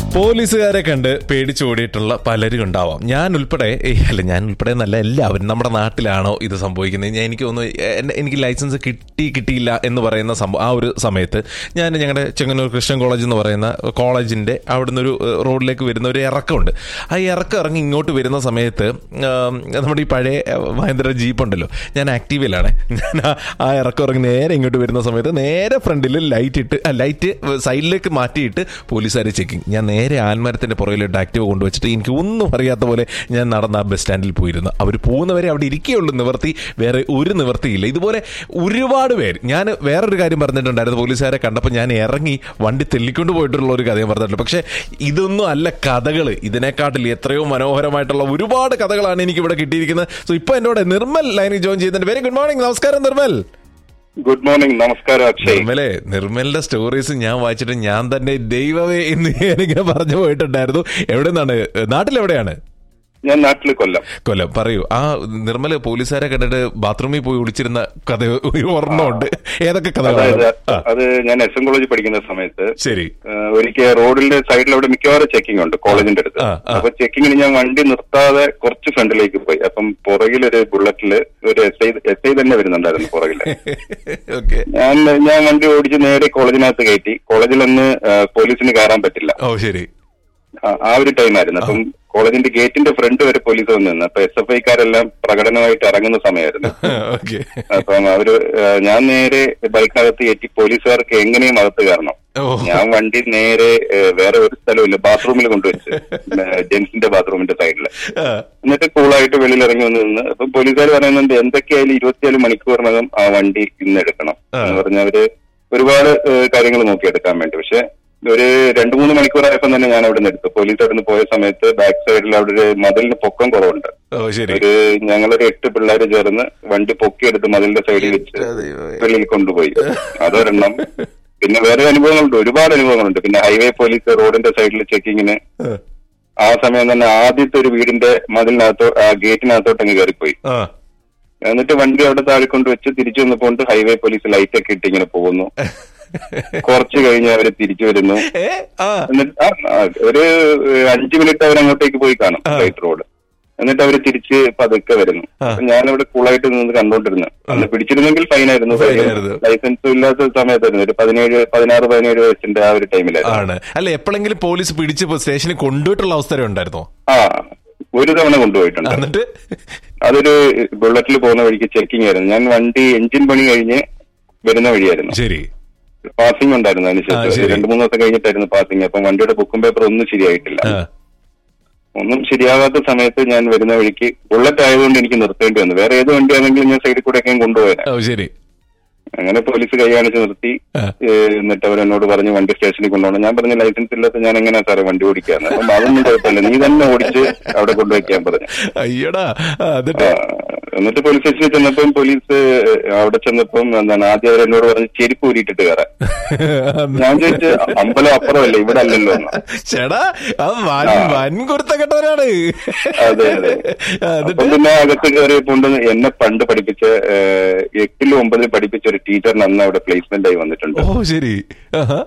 പോലീസുകാരെ കണ്ട് പേടിച്ചോടിയിട്ടുള്ള പലരും ഉണ്ടാവാം ഞാൻ ഉൾപ്പെടെ ഏയ് അല്ല ഞാൻ ഉൾപ്പെടെ എന്നല്ല എല്ലാവരും നമ്മുടെ നാട്ടിലാണോ ഇത് സംഭവിക്കുന്നത് ഞാൻ എനിക്ക് തോന്നുന്നു എന്നെ- എനിക്ക് ലൈസൻസ് കിട്ടി കിട്ടിയില്ല എന്ന് പറയുന്ന സംഭവം ആ ഒരു സമയത്ത് ഞാൻ ഞങ്ങളുടെ ചെങ്ങന്നൂർ ക്രിസ്ത്യൻ കോളേജ് എന്ന് പറയുന്ന കോളേജിന്റെ അവിടുന്ന് ഒരു ഏഹ്, റോഡിലേക്ക് വരുന്ന ഒരു ഇറക്കമുണ്ട് ആ ഇറക്കം ഇറങ്ങി ഇങ്ങോട്ട് വരുന്ന സമയത്ത് ആം, നമ്മുടെ ഈ പഴയ ഏഹ്, മഹേന്ദ്ര ജീപ്പ് ഉണ്ടല്ലോ ഞാൻ ആക്റ്റീവിലാണ് ഞാൻ ആ- ആ ഇറക്കം ഇറങ്ങി നേരെ ഇങ്ങോട്ട് വരുന്ന സമയത്ത് നേരെ ഫ്രണ്ടിൽ ലൈറ്റ് ഇട്ട് ആ ലൈറ്റ് സൈഡിലേക്ക് മാറ്റിയിട്ട് പോലീസുകാർ ചെക്കിങ് ഞാൻ നേരെ ആൽമരത്തിന്റെ പുറകിലിട്ട് ആക്റ്റീവ് കൊണ്ടുവച്ചിട്ട് എനിക്ക് ഒന്നും അറിയാത്ത പോലെ ഞാൻ നടന്ന ആ ബസ് സ്റ്റാൻഡിൽ പോയിരുന്നു അവർ പോകുന്നവരെ അവിടെ ഇരിക്കുകയുള്ളൂ നിവർത്തി വേറെ ഒരു നിവർത്തിയില്ല ഇതുപോലെ ഒരുപാട് പേര് ഞാൻ വേറൊരു കാര്യം പറഞ്ഞിട്ടുണ്ടായിരുന്നു പോലീസുകാരെ കണ്ടപ്പോൾ ഞാൻ ഇറങ്ങി വണ്ടി തെല്ലിക്കൊണ്ട് പോയിട്ടുള്ള ഒരു കഥയും പറഞ്ഞിട്ടുണ്ട് പക്ഷേ ഇതൊന്നും അല്ല കഥകൾ ഇതിനെക്കാട്ടിൽ എത്രയോ മനോഹരമായിട്ടുള്ള ഒരുപാട് കഥകളാണ് എനിക്ക് ഇവിടെ കിട്ടിയിരിക്കുന്നത് സോ ഇപ്പൊ എന്നോട് നിർമ്മൽ ലൈനിൽ ജോയിൻ ചെയ്തിട്ടുണ്ട് വെരി ഗുഡ് മോർണിംഗ് നമസ്കാരം നിർമ്മൽ ഗുഡ് മോർണിംഗ് നമസ്കാരം അക്ഷയ് നിർമ്മലെ നിർമ്മലിന്റെ സ്റ്റോറീസ് ഞാൻ വായിച്ചിട്ട് ഞാൻ തന്നെ ദൈവമേ എന്ന് ഞാനിങ്ങനെ പറഞ്ഞു പോയിട്ടുണ്ടായിരുന്നു എവിടെ നിന്നാണ് നാട്ടിലെവിടെയാണ് ഞാൻ നാട്ടിൽ കൊല്ലം കൊല്ലം പറയൂ ആ നിർമ്മല് പോലീസുകാരെ കണ്ടിട്ട് ബാത്റൂമിൽ പോയി വിളിച്ചിരുന്ന കഥ ഒരു ഓർമ്മയുണ്ട് ഏതൊക്കെ അതായത് കഥകളാണ് ആ, അത് ഞാൻ എസ് എം കോളേജിൽ പഠിക്കുന്ന സമയത്ത് ശരി ഒരിക്കൽ റോഡിന്റെ സൈഡിൽ അവിടെ മിക്കവാറും ചെക്കിംഗ് ഉണ്ട് കോളേജിന്റെ അടുത്ത് ആ, ആ. അപ്പൊ ചെക്കിങ്ങിന് ഞാൻ വണ്ടി നിർത്താതെ കുറച്ച് ഫ്രണ്ടിലേക്ക് പോയി അപ്പം പുറകിലൊരു ബുള്ളറ്റില് ഒരു എസ് ഐ എസ് ഐ തന്നെ വരുന്നുണ്ടായിരുന്നു പുറകില് ഓക്കെ ഞാൻ ഞാൻ വണ്ടി ഓടിച്ച് നേരെ കോളേജിനകത്ത് കയറ്റി കോളേജിലൊന്ന് ആ, പോലീസിന് കയറാൻ പറ്റില്ല ഓ ശരി ആ- ആ ഒരു ടൈമായിരുന്നു അപ്പം കോളേജിന്റെ ഗേറ്റിന്റെ ഫ്രണ്ട് വരെ പോലീസ് വന്നു നിന്ന് അപ്പൊ എസ് എഫ് ഐക്കാരെല്ലാം പ്രകടനമായിട്ട് ഇറങ്ങുന്ന സമയമായിരുന്നു ഓക്കെ അപ്പം അവര് ആ, ഞാൻ നേരെ ബൈക്കിനകത്ത് കയറ്റി പോലീസുകാർക്ക് എങ്ങനെയും അകത്ത് കയറണം ഓ ഞാൻ വണ്ടി നേരെ ഏ, വേറെ ഒരു സ്ഥലമില്ല ബാത്റൂമിൽ കൊണ്ടുവച്ച് ജെൻസിന്റെ ബാത്റൂമിന്റെ സൈഡിൽ ആ, എന്നിട്ട് കൂളായിട്ട് വെളിയിൽ ഇറങ്ങി വന്ന് നിന്ന് അപ്പൊ പോലീസുകാർ പറയുന്നുണ്ട് എന്തൊക്കെയായാലും ഇരുപത്തിനാല് മണിക്കൂറിനകം ആ വണ്ടി ഇന്ന് എടുക്കണം ആ. എന്ന് പറഞ്ഞ അവര് ഒരുപാട് കാര്യങ്ങൾ നോക്കിയെടുക്കാൻ വേണ്ടി പക്ഷെ ഒരു രണ്ടു മൂന്ന് മണിക്കൂറായപ്പോ തന്നെ ഞാൻ അവിടെ നിന്ന് എടുത്തു പോലീസ് അവിടെ നിന്ന് പോയ സമയത്ത് ബാക്ക് സൈഡിൽ അവിടെ ഒരു മതിലിന് പൊക്കം കുറവുണ്ട് ഓ ശരി ഒരു ഞങ്ങളൊരു എട്ട് പിള്ളേര് ചേർന്ന് വണ്ടി പൊക്കിയെടുത്ത് മതിലിന്റെ സൈഡിൽ വെച്ച് വെളിയിൽ കൊണ്ടുപോയി അതൊരെണ്ണം പിന്നെ വേറെ അനുഭവങ്ങളുണ്ട് ഒരുപാട് അനുഭവങ്ങളുണ്ട് പിന്നെ ഹൈവേ പോലീസ് റോഡിന്റെ സൈഡിൽ ചെക്കിങ്ങിന് ആ, ആ സമയം തന്നെ ആദ്യത്തെ ഒരു വീടിന്റെ മതിലിനകത്തോ ആ ഗേറ്റിനകത്തോട്ട് അങ്ങ് കയറിപ്പോയി ആ എന്നിട്ട് വണ്ടി അവിടെ താഴെ കൊണ്ട് വെച്ച് തിരിച്ചു വന്നപ്പോൾ ഹൈവേ പോലീസ് ലൈറ്റ് ഒക്കെ ഇട്ട് ഇങ്ങനെ പോകുന്നു കുറച്ച് കഴിഞ്ഞ് അവര് തിരിച്ചു വരുന്നു ഏ ആ എന്നിട്ട് ആ, ആ, ഒരു അഞ്ചു മിനിറ്റ് അവർ അങ്ങോട്ടേക്ക് പോയി കാണും ആ. ലൈറ്റ് റോഡ് എന്നിട്ട് അവര് തിരിച്ച് പതുക്കെ വരുന്നു ആ. അപ്പൊ ഞാനിവിടെ കൂളായിട്ട് നിന്ന് കണ്ടോണ്ടിരുന്നു അന്ന് പിടിച്ചിരുന്നെങ്കിൽ ഫൈനായിരുന്നു ഫൈനായിരുന്നു. ലൈസൻസ് ഇല്ലാത്ത സമയത്തായിരുന്നു ഒരു പതിനേഴ് പതിനാറ് പതിനേഴ് വയസ്സിന്റെ ആ ഒരു ടൈമിലായിരുന്നു ആണ് അല്ല എപ്പോഴെങ്കിലും പോലീസ് പിടിച്ച് സ്റ്റേഷനിൽ കൊണ്ടുപോയിട്ടുള്ള അവസരം ഉണ്ടായിരുന്നോ ആ ഒരു തവണ കൊണ്ടുപോയിട്ടുണ്ട് എന്നിട്ട് അതൊരു ബുള്ളറ്റിൽ പോകുന്ന വഴിക്ക് ചെക്കിംഗ് ആയിരുന്നു ഞാൻ വണ്ടി എഞ്ചിൻ പണി കഴിഞ്ഞ് വരുന്ന വഴിയായിരുന്നു ശരി പാസിംഗ് ഉണ്ടായിരുന്നു ആ, അതിനുശേഷം ശരി. രണ്ടു മൂന്ന് ദിവസം കഴിഞ്ഞിട്ടായിരുന്നു പാസിംഗ് അപ്പം വണ്ടിയുടെ ബുക്കും പേപ്പർ ഒന്നും ശരിയായിട്ടില്ല ആ ഒന്നും ശരിയാകാത്ത സമയത്ത് ഞാൻ വരുന്ന വഴിക്ക് ബുള്ളറ്റ് ആയതുകൊണ്ട് എനിക്ക് നിർത്തേണ്ടി വന്നു വേറെ ഏത് വണ്ടിയാണെങ്കിലും ഞാൻ സൈഡിൽ കൂടെ ഒക്കെ കൊണ്ടുപോയത് ഓ ശരി അങ്ങനെ പോലീസ് കൈ കാണിച്ച് നിർത്തി ആ. ഏ, എന്നിട്ട് അവരെന്നോട് പറഞ്ഞു വണ്ടി സ്റ്റേഷനിൽ കൊണ്ടുപോകണം ഞാൻ പറഞ്ഞു ലൈസൻസ് ഇല്ലാത്ത ഞാൻ എങ്ങനെയാ സാറേ വണ്ടി ഓടിക്കാന്ന് അപ്പം അതൊന്നും കുഴപ്പമില്ല നീ തന്നെ ഓടിച്ച് അവിടെ കൊണ്ടുവയ്ക്കാൻ പറഞ്ഞു അയ്യടാ ആ, എന്നിട്ട് ആ, എന്നിട്ട് പോലീസ് സ്റ്റേഷനിൽ ചെന്നപ്പം പോലീസ് അവിടെ ചെന്നപ്പം എന്താണ് ആദ്യം അവരെന്നോട് പറഞ്ഞ് ചെരുപ്പ് ഊരിയിട്ടിട്ട് കയറാൻ ഞാൻ ചോദിച്ചു അമ്പലം അപ്പുറമല്ലേ ഇവിടെ അല്ലല്ലോ എന്ന് ചേടാ അത് വൻ ആ. വൻ കുരുത്തക്കെട്ടവരാണ് അതെ അതെ ആ, അപ്പൊ എന്നിട്ട് പിന്നെ അകത്ത് കയറിയപ്പോണ്ട് എന്നെ പണ്ട് പഠിപ്പിച്ച ഏഹ്, എട്ടിലും ഒമ്പതിലും പഠിപ്പിച്ച ഒരു ടീച്ചറിന് അന്ന് അവിടെ പ്ലേസ്മെന്റ് ആയി വന്നിട്ടുണ്ട് ഓ ശരി ആഹാ.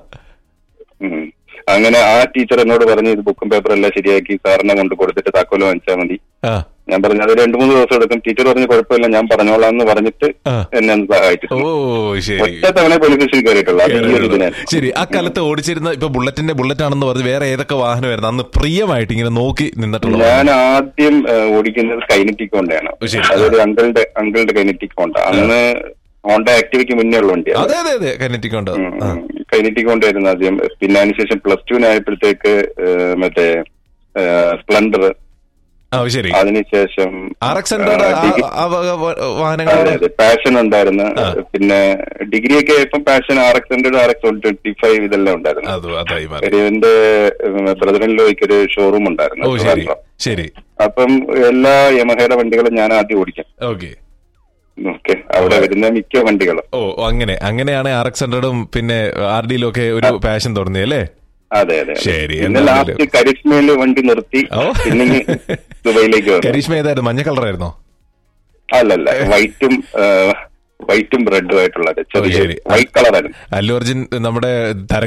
ഉം. അങ്ങനെ ആ ടീച്ചർ എന്നോട് പറഞ്ഞു ഇത് ബുക്കും പേപ്പറും എല്ലാം ശരിയാക്കി സാറിനെ കൊണ്ട് കൊടുത്തിട്ട് താക്കോല് വാങ്ങിച്ചാൽ മതി ആ ഞാൻ പറഞ്ഞു അത് രണ്ടു മൂന്ന് ദിവസം എടുക്കും ടീച്ചർ പറഞ്ഞു കുഴപ്പമില്ല ഞാൻ പറഞ്ഞോളാം എന്ന് പറഞ്ഞിട്ട് ആ. എന്നെ ഒന്ന് ഓ സഹായിച്ചിട്ടുണ്ട് ശരി ഒറ്റ തവണ പോലീസ് സ്റ്റേഷനിൽ കയറിയിട്ടുള്ളൂ അത് ഈ ഒരു ഇതിനാണ് ശരി ആ കാലത്ത് ഓടിച്ചിരുന്ന ഇപ്പൊ ബുള്ളറ്റിന്റെ ബുള്ളറ്റ് ആണെന്ന് പറഞ്ഞ് വേറെ ഏതൊക്കെ വാഹനമായിരുന്നു അന്ന് പ്രിയമായിട്ട് ഇങ്ങനെ നോക്കി നിന്നിട്ടുള്ള ഞാൻ ആദ്യം ഏഹ്, ഓടിക്കുന്നത് കൈനറ്റിക് ഹോണ്ടയാണ് ഓ, ശരി. അതൊരു അങ്കിളുടെ അങ്കിളുടെ കൈനറ്റിക് ഹോണ്ട അന്ന് ഹോണ്ട ആക്ടിവിക്ക് മുന്നേ ഉള്ള വണ്ടിയാണ് അതെ അതെ അതെ കനറ്റിക് ഉണ്ട് ആ. കൈനറ്റിക് കൊണ്ടായിരുന്നു ആദ്യം പിന്നെ അതിനുശേഷം പ്ലസ് ടുവിനായപ്പോഴത്തേക്ക് ഏഹ്, മറ്റേ സ്പ്ലൻഡർ ആ ശരി അതിനുശേഷം ആർ എക്സ് ഹൺഡ്രഡ് വാഹനങ്ങൾ അതെ അതെ പാഷൻ ഉണ്ടായിരുന്നു ആ. പിന്നെ ഡിഗ്രി ഒക്കെ ആയപ്പം passion R X hundred R X twenty five ഇതെല്ലാം ഉണ്ടായിരുന്നു അത് അതായി മാറി ഒരു എന്റെ ബ്രദറിനിലേക്ക് ഒരു ഷോറൂം ഓ ഉണ്ടായിരുന്നു ശരി ട്രിവാൻഡ്രം. ശരി അപ്പം എല്ലാ യമഹയുടെ വണ്ടികളും ഞാൻ ആദ്യം ഓടിക്കാം ഓക്കെ ഓക്കെ അവിടെ വരുന്ന മിക്ക വണ്ടികളും ഓ ഓ, അങ്ങനെ അങ്ങനെയാണ് ആർ എക്സ് ഹൺഡ്രഡും പിന്നെ ആർ ഡിയിലും ഒക്കെ ഒരു പാഷൻ തുടങ്ങിയത് അല്ലേ അതെ അതെ അതെ. ശരി, പിന്നെ എന്തായാലും- ലാസ്റ്റ് കരിഷ്മയില് വണ്ടി നിർത്തി ഓ. പിന്നെ ഇങ്ങ് ദുബൈയിലേക്ക് വന്നു കരീഷ്മ ഏതായിരുന്നു മഞ്ഞ കളറായിരുന്നോ അല്ലല്ല വൈറ്റും വൈറ്റും റെഡും ആയിട്ടുള്ളത് ഓ, ശരി. ചെറിയ വൈറ്റ് കളറായിരുന്നു അല്ലു അർജുൻ നമ്മുടെ തര